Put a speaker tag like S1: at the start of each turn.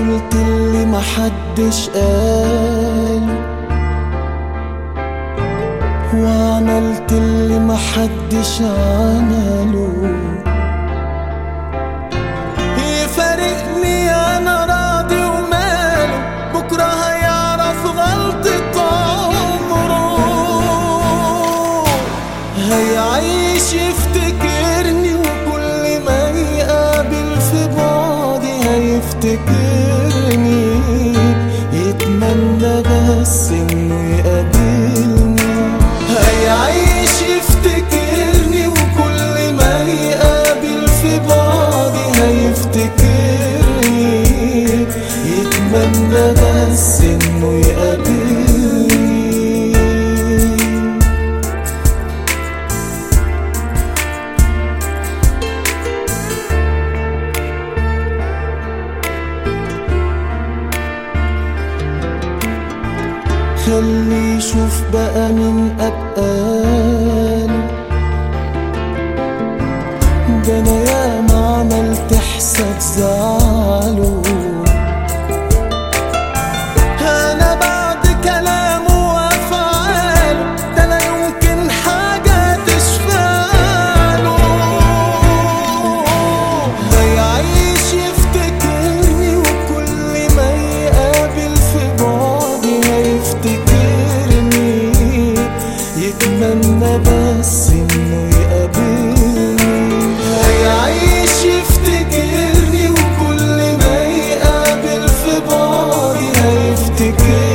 S1: قلت اللي محدش قال وعملت اللي محدش عمله يفارقني انا راضي وماله بكره هيعرف غلطة عمره هيعيش يفتكرني وكل ما يقابل في بعدي هيفتكرني يتمنى بس انه يقابلني هيعيش يفتكرني وكل ما يقابل في بعدي هيفتكرني يتمنى بس انه يقابلني خلي يشوف بقى من أبقال ده أنا ياما عملت حساب زعله أنا بعد كلامه وأفعاله ده لا يمكن حاجة تشفعله هيعيش يفتكرني وكل ما يقابل في بعدي هيفتكرني يتمنى بس انه يقابلني هيعيش يفتكرني وكل ما يقابل في بعدي هيفتكرني